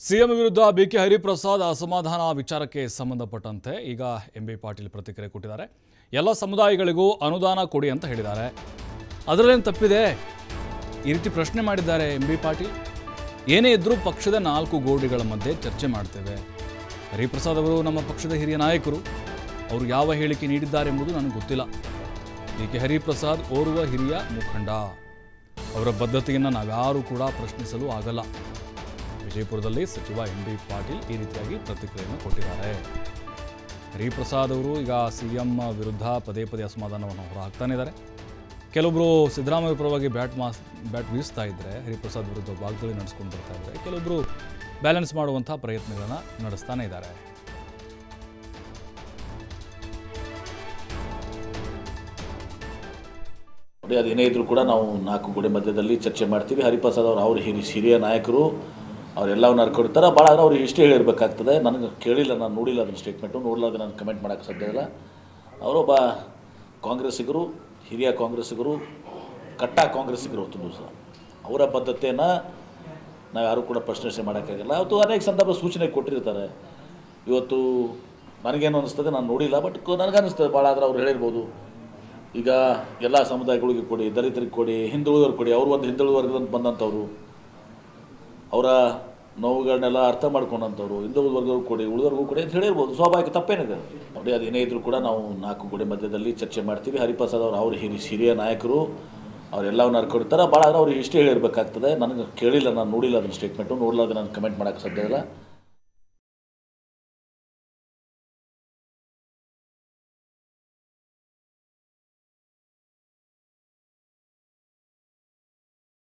CM ವಿರುದ್ಧ BK Hariprasad ಅಸಮಾಧಾನ ವಿಚಾರಕ್ಕೆ ಸಂಬಂಧಪಟ್ಟಂತೆ ಈಗ ಎಂ ಬಿ ಪಾಟೀಲ್ ಪ್ರತಿಕ್ರಿಯೆ ಕೊಟ್ಟಿದ್ದಾರೆ ಎಲ್ಲ ಸಮುದಾಯಗಳಿಗೂ ಅನುದಾನ ಕೊಡಿ ಅಂತ ಹೇಳಿದ್ದಾರೆ ಅದರಲ್ಲೇನು ತಪ್ಪಿದೆ ಈ ರೀತಿ ಪ್ರಶ್ನೆ ಮಾಡಿದ್ದಾರೆ ಎಂ ಬಿ ಪಾಟೀಲ್ ಏನೇ ಇದ್ರೂ ಪಕ್ಷದ ನಾಲ್ಕು ಗೋಡೆಗಳ ಮಧ್ಯೆ ಚರ್ಚೆ ಮಾಡ್ತೇವೆ ಹರಿಪ್ರಸಾದ್ ಅವರು ನಮ್ಮ ಪಕ್ಷದ ಹಿರಿಯ ನಾಯಕರು ಅವರು ಯಾವ ಹೇಳಿಕೆ ನೀಡಿದ್ದಾರೆ ಎಂಬುದು ನನಗೆ ಗೊತ್ತಿಲ್ಲ ಡಿ ಕೆ ಹರಿಪ್ರಸಾದ್ ಓರ್ವ ಹಿರಿಯ ಮುಖಂಡ ಅವರ ಬದ್ಧತೆಯನ್ನು ನಾವ್ಯಾರೂ ಕೂಡ ಪ್ರಶ್ನಿಸಲು ಆಗಲ್ಲ ವಿಜಯಪುರದಲ್ಲಿ ಸಚಿವ ಎಂ ಬಿ ಪಾಟೀಲ್ ಈ ರೀತಿಯಾಗಿ ಪ್ರತಿಕ್ರಿಯೆಯನ್ನು ಕೊಟ್ಟಿದ್ದಾರೆ ಹರಿಪ್ರಸಾದ್ ಅವರು ಈಗ ಸಿ ಎಂ ವಿರುದ್ಧ ಪದೇ ಪದೇ ಅಸಮಾಧಾನವನ್ನು ಹೊರಹಾಕ್ತಾನೆ ಇದ್ದಾರೆ ಕೆಲವೊಬ್ಬರು ಸಿದ್ದರಾಮಯ್ಯ ಪರವಾಗಿ ಬ್ಯಾಟ್ ಮಾಸ್ ಬ್ಯಾಟ್ ಬೀಸ್ತಾ ಇದ್ದರೆ ಹರಿಪ್ರಸಾದ್ ವಿರುದ್ಧ ವಾಗ್ದಾಳಿ ನಡೆಸ್ಕೊಂಡು ಬರ್ತಾ ಇದ್ದಾರೆ ಕೆಲವೊಬ್ಬರು ಬ್ಯಾಲೆನ್ಸ್ ಮಾಡುವಂಥ ಪ್ರಯತ್ನಗಳನ್ನು ನಡೆಸ್ತಾನೆ ಇದ್ದಾರೆ ನೋಡಿ ಅದೇನೇ ಇದ್ರೂ ಕೂಡ ನಾವು ನಾಲ್ಕು ಗೋಡೆ ಮಧ್ಯದಲ್ಲಿ ಚರ್ಚೆ ಮಾಡ್ತೀವಿ ಹರಿಪ್ರಸಾದ್ ಅವರು ಅವ್ರ ಹಿರಿ ಹಿರಿಯ ನಾಯಕರು ಅವರೆಲ್ಲವನ್ನ ನಡ್ಕೊಡ್ತಾರೆ ಭಾಳ ಆದರೆ ಅವ್ರಿಗೆ ಇಷ್ಟೇ ಹೇಳಿರ್ಬೇಕಾಗ್ತದೆ ನನಗೆ ಕೇಳಿಲ್ಲ ನಾನು ನೋಡಿಲ್ಲ ಅದನ್ನ ಸ್ಟೇಟ್ಮೆಂಟು ನೋಡಲಾರ್ದೆ ನಾನು ಕಮೆಂಟ್ ಮಾಡೋಕ್ಕೆ ಸಾಧ್ಯ ಇಲ್ಲ ಅವರೊಬ್ಬ ಕಾಂಗ್ರೆಸ್ಸಿಗರು ಹಿರಿಯ ಕಾಂಗ್ರೆಸ್ಸಿಗರು ಕಟ್ಟ ಕಾಂಗ್ರೆಸ್ಸಿಗರು ಹೊತ್ತು ಸಹ ಅವರ ಬದ್ಧತೆಯನ್ನು ನಾವು ಯಾರೂ ಕೂಡ ಪ್ರಶ್ನೆ ಮಾಡೋಕ್ಕಾಗಲ್ಲ ಅವತ್ತು ಅನೇಕ ಸಂದರ್ಭ ಸೂಚನೆ ಕೊಟ್ಟಿರ್ತಾರೆ ಇವತ್ತು ನನಗೇನು ಅನಿಸ್ತದೆ ನಾನು ನೋಡಿಲ್ಲ ಬಟ್ ನನಗನ್ನಿಸ್ತದೆ ಭಾಳ ಆದ್ರೆ ಅವ್ರು ಹೇಳಿರ್ಬೋದು ಈಗ ಎಲ್ಲ ಸಮುದಾಯಗಳಿಗೆ ಕೊಡಿ ದಲಿತರಿಗೆ ಕೊಡಿ ಹಿಂದುಳಿದವ್ರಿಗೆ ಕೊಡಿ ಅವರು ಒಂದು ಹಿಂದುಳಿದ ವರ್ಗದಿಂದ ಬಂದಂಥವ್ರು ಅವರ ನೋವುಗಳನ್ನೆಲ್ಲ ಅರ್ಥ ಮಾಡ್ಕೊಂಡಂಥವ್ರು ಹಿಂದುಳಿದ ವರ್ಗವ್ರಿಗೆ ಕೊಡಿ ಉಳಿದವ್ರಿಗೂ ಕೊಡಿ ಅಂತ ಹೇಳಿರ್ಬೋದು ಸ್ವಾಭಾವಿಕ ತಪ್ಪೇನಿದೆ ನೋಡಿ ಅದೇನೇ ಇದ್ರೂ ಕೂಡ ನಾವು ನಾಲ್ಕು ಗೋಡೆ ಮಧ್ಯದಲ್ಲಿ ಚರ್ಚೆ ಮಾಡ್ತೀವಿ ಹರಿಪ್ರಸಾದ್ ಅವರು ಅವ್ರ ಹಿರಿ ಹಿರಿಯ ನಾಯಕರು ಅವರೆಲ್ಲವನ್ನ ನಡ್ಕೊಡ್ತಾರೆ ಭಾಳ ಆದರೆ ಅವ್ರಿಗೆ ಇಷ್ಟೇ ಹೇಳಿರ್ಬೇಕಾಗ್ತದೆ ನನಗೆ ಕೇಳಿಲ್ಲ ನಾನು ನೋಡಿಲ್ಲ ಅದನ್ನ ಸ್ಟೇಟ್ಮೆಂಟು ನೋಡಲಾರ್ದೆ ನಾನು ಕಮೆಂಟ್ ಮಾಡೋಕ್ಕೆ ಸಾಧ್ಯ ಇಲ್ಲ